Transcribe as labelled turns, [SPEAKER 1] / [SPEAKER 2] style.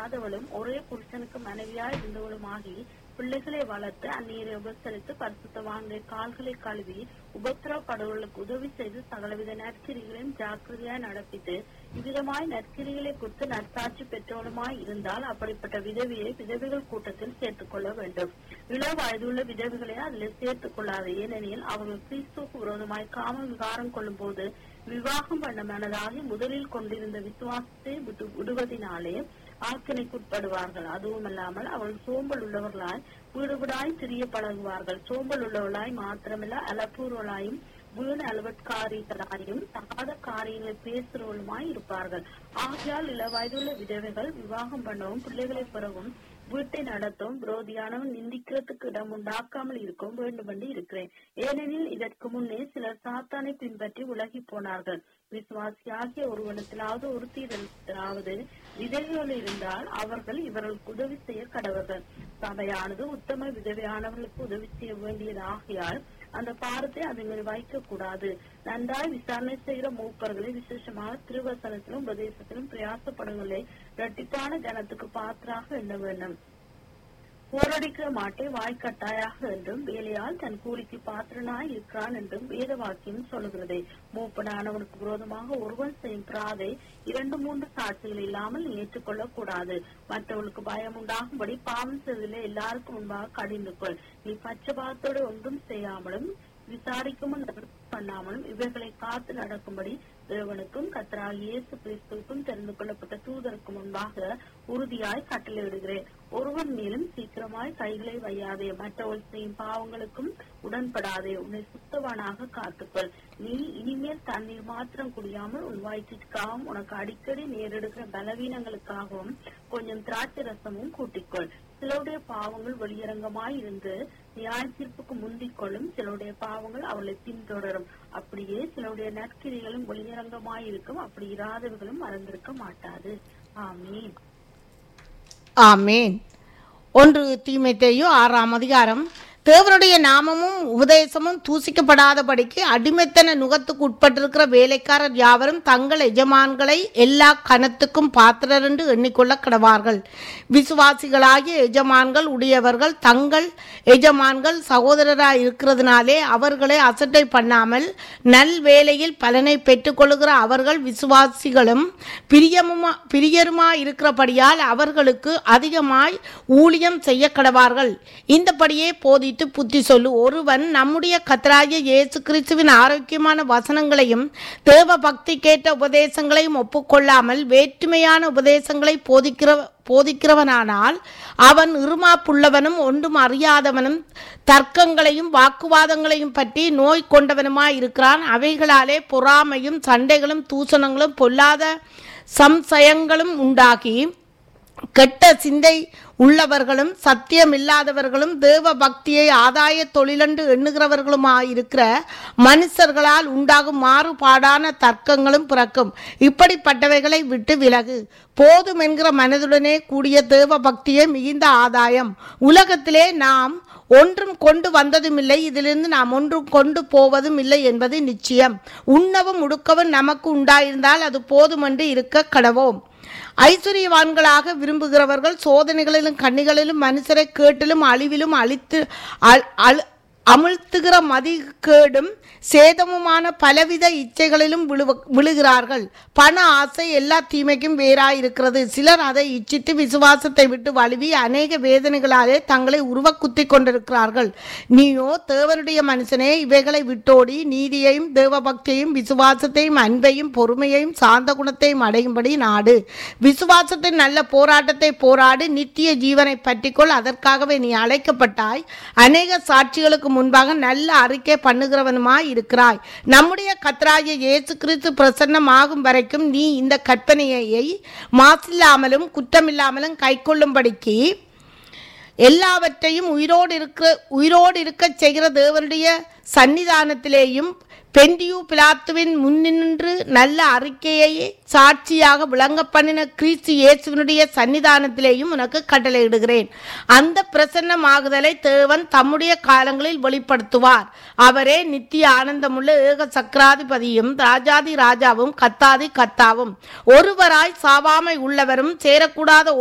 [SPEAKER 1] இல்லாதவளும் ஒரே புருஷனுக்கு மனைவியாய் இருந்தவளுமாகி பிள்ளைகளை வளர்த்து அந்நீரை உபசரித்து பரிசுத்தவான்கள் கால்களை கழுவி உபத்திரப்படுவர்களுக்கு உதவி செய்து சகலவித நற்கிரிகளையும் ஜாக்கிரதையாய் நடப்பித்து இவ்விதமாய் நற்கிரிகளை குறித்து நற்சாட்சி பெற்றவளுமாய் இருந்தால் அப்படிப்பட்ட விதவியை விதவைகள் கூட்டத்தில் சேர்த்துக் கொள்ள வேண்டும் இள வயதுள்ள விதவைகளை அதில் சேர்த்துக் கொள்ளாது ஏனெனில் அவர்கள் கிறிஸ்துவுக்கு விரோதமாய் காம விகாரம் கொள்ளும் போது விவாகம் பண்ண மனதாகி முதலில் கொண்டிருந்த விசுவாசத்தை விட்டு விடுவதினாலே ஆக்கினைக்குட்படுவார்கள் அதுவும் அல்லாமல் அவர்கள் சோம்பல் உள்ளவர்களாய் வீடு வீடாய் திரிய பழகுவார்கள் சோம்பல் உள்ளவர்களாய் மாத்திரமல்ல அலப்பூர்வலாயும் வீண் அலுவற்காரிகளாயும் தகாத காரியங்களை பேசுறவளுமாய் இருப்பார்கள் ஆகையால் இள வயதுள்ள விதவைகள் விவாகம் பண்ணவும் பிள்ளைகளை பெறவும் வீட்டை நடத்தும் விரோதியானவன் நிந்திக்கிறதுக்கு இடம் உண்டாக்காமல் இருக்கும் வேண்டுமென்று இருக்கிறேன் ஏனெனில் இதற்கு முன்னே சிலர் சாத்தானை பின்பற்றி உலகி போனார்கள் விசுவாசியாகிய ஒருவனத்திலாவது ஒருத்தியிடத்திலாவது விதவைகள் இருந்தால் அவர்கள் இவர்களுக்கு உதவி செய்ய கடவர்கள் சபையானது உத்தம விதவையானவர்களுக்கு உதவி செய்ய வேண்டியது ஆகையால் அந்த பாரத்தை அதன் மேல் வைக்க கூடாது நன்றாய் விசாரணை செய்கிற மூப்பர்களை விசேஷமாக திருவசனத்திலும் உபதேசத்திலும் பிரயாசப்படுவதை இரட்டிப்பான ஜனத்துக்கு பாத்திராக எண்ண வேண்டும் போரடிக்கிற மாட்டை வாய்க்கட்டாயாக என்றும் வேலையால் தன் கூலிக்கு பாத்திரனாய் இருக்கிறான் என்றும் வேத வாக்கியம் சொல்லுகிறது மூப்பனானவனுக்கு விரோதமாக ஒருவன் செய்யும் பிராதை இரண்டு மூன்று சாட்சிகள் இல்லாமல் ஏற்றுக்கொள்ளக் கூடாது மற்றவர்களுக்கு பயம் உண்டாகும்படி பாவம் செய்வதில் எல்லாருக்கும் முன்பாக கடிந்து கொள் நீ பட்சபாதத்தோடு ஒன்றும் செய்யாமலும் விசாரிக்கவும் பண்ணாமலும் இவைகளை காத்து நடக்கும்படி தேவனுக்கும் கத்தராக இயேசு கிறிஸ்துவுக்கும் தெரிந்து கொள்ளப்பட்ட தூதருக்கு முன்பாக உறுதியாய் கட்டளையிடுகிறேன் ஒருவன் மேலும் சீக்கிரமாய் கைகளை வையாதே மற்றவர்கள் செய்யும் பாவங்களுக்கும் உடன்படாதே உன்னை சுத்தவானாக காத்துக்கொள் நீ இனிமேல் தண்ணீர் மாத்திரம் குடியாமல் உன் வயிற்றுக்காகவும் உனக்கு அடிக்கடி நேரிடுகிற பலவீனங்களுக்காகவும் கொஞ்சம் திராட்சை ரசமும் கூட்டிக்கொள் சிலருடைய பாவங்கள் வெளியரங்கமாய் இருந்து நியாய தீர்ப்புக்கு முந்திக் கொள்ளும் சிலருடைய பாவங்கள் அவளை பின்தொடரும் அப்படியே சிலருடைய நற்கிரிகளும் வெளியரங்கமாய் இருக்கும் அப்படி இராதவர்களும் மறந்திருக்க மாட்டாது ஆமீன்
[SPEAKER 2] ஆமேன் ஒன்று தீமைத்தேயோ ஆறாம் அதிகாரம் தேவனுடைய நாமமும் உபதேசமும் தூசிக்கப்படாதபடிக்கு அடிமைத்தன நுகத்துக்கு உட்பட்டிருக்கிற வேலைக்காரர் யாவரும் தங்கள் எஜமான்களை எல்லா கணத்துக்கும் பாத்திரர் என்று எண்ணிக்கொள்ள கடவார்கள் விசுவாசிகளாகிய எஜமான்கள் உடையவர்கள் தங்கள் எஜமான்கள் சகோதரராய் இருக்கிறதுனாலே அவர்களை அசட்டை பண்ணாமல் நல் வேலையில் பலனை பெற்றுக்கொள்ளுகிற அவர்கள் விசுவாசிகளும் பிரியமுமா பிரியருமா இருக்கிறபடியால் அவர்களுக்கு அதிகமாய் ஊழியம் செய்ய கடவார்கள் இந்தபடியே போதித்து புத்தி சொல்லு ஒருவன் நம்முடைய கத்தராகிய இயேசு கிறிஸ்துவின் ஆரோக்கியமான வசனங்களையும் தேவ பக்தி கேட்ட உபதேசங்களையும் ஒப்புக்கொள்ளாமல் வேற்றுமையான உபதேசங்களை போதிக்கிற போதிக்கிறவனானால் அவன் இருமாப்புள்ளவனும் ஒன்றும் அறியாதவனும் தர்க்கங்களையும் வாக்குவாதங்களையும் பற்றி நோய் கொண்டவனுமாய் இருக்கிறான் அவைகளாலே பொறாமையும் சண்டைகளும் தூசணங்களும் பொல்லாத சம்சயங்களும் உண்டாகி கெட்ட சிந்தை உள்ளவர்களும் சத்தியமில்லாதவர்களும் தேவ பக்தியை ஆதாய தொழிலென்று எண்ணுகிறவர்களுமாயிருக்கிற மனுஷர்களால் உண்டாகும் மாறுபாடான தர்க்கங்களும் பிறக்கும் இப்படிப்பட்டவைகளை விட்டு விலகு போதும் என்கிற மனதுடனே கூடிய தேவ பக்தியே மிகுந்த ஆதாயம் உலகத்திலே நாம் ஒன்றும் கொண்டு வந்ததும் இல்லை இதிலிருந்து நாம் ஒன்றும் கொண்டு போவதும் இல்லை என்பது நிச்சயம் உண்ணவும் உடுக்கவும் நமக்கு உண்டாயிருந்தால் அது போதுமென்று இருக்க கடவோம் ஐஸ்வர்யவான்களாக விரும்புகிறவர்கள் சோதனைகளிலும் கண்ணிகளிலும் மனுஷரை கேட்டிலும் அழிவிலும் அழித்து அழ்- அழு- அமிழ்த்துகிற மதிகேடும் சேதமுமான பலவித இச்சைகளிலும் விழுவ விழுகிறார்கள் பண ஆசை எல்லா தீமைக்கும் வேறாய் இருக்கிறது சிலர் அதை இச்சித்து விசுவாசத்தை விட்டு வழுவி அநேக வேதனைகளாலே தங்களை உருவக்குத்தி கொண்டிருக்கிறார்கள் நீயோ தேவனுடைய மனுஷனே இவைகளை விட்டோடி நீதியையும் தேவபக்தியையும் விசுவாசத்தையும் அன்பையும் பொறுமையையும் சாந்த குணத்தையும் அடையும்படி நாடு விசுவாசத்தின் நல்ல போராட்டத்தை போராடு நித்திய ஜீவனை பற்றிக்கொள் அதற்காகவே நீ அழைக்கப்பட்டாய் அநேக சாட்சிகளுக்கு முன்பாக நல்ல அறிக்கை பண்ணுகிறவனுமாய் இருக்கிறாய் நம்முடைய கத்தராகிய இயேசு கிறிஸ்து பிரசன்னமாகும் வரைக்கும் நீ இந்த கற்பனையை மாசில்லாமலும் குற்றமில்லாமலும் கைக்கொள்ளும்படிக்கு எல்லாவற்றையும் உயிரோடு இருக்க உயிரோடு இருக்கச் செய்கிற தேவனுடைய சன்னிதானத்திலேயும் பெண்டியு பிலாத்துவின் முன்னின்று நல்ல அறிக்கையை சாட்சியாக விளங்க பண்ணின கிறிஸ்து இயேசுவினுடைய சன்னிதானத்திலேயும் உனக்கு கட்டளையிடுகிறேன் அந்த பிரசன்னமாகுதலை தேவன் தம்முடைய காலங்களில் வெளிப்படுத்துவார் அவரே நித்திய ஆனந்தமுள்ள ஏக சக்கராதிபதியும் ராஜாதி ராஜாவும் கத்தாதி கத்தாவும் ஒருவராய் சாவாமை உள்ளவரும் சேரக்கூடாத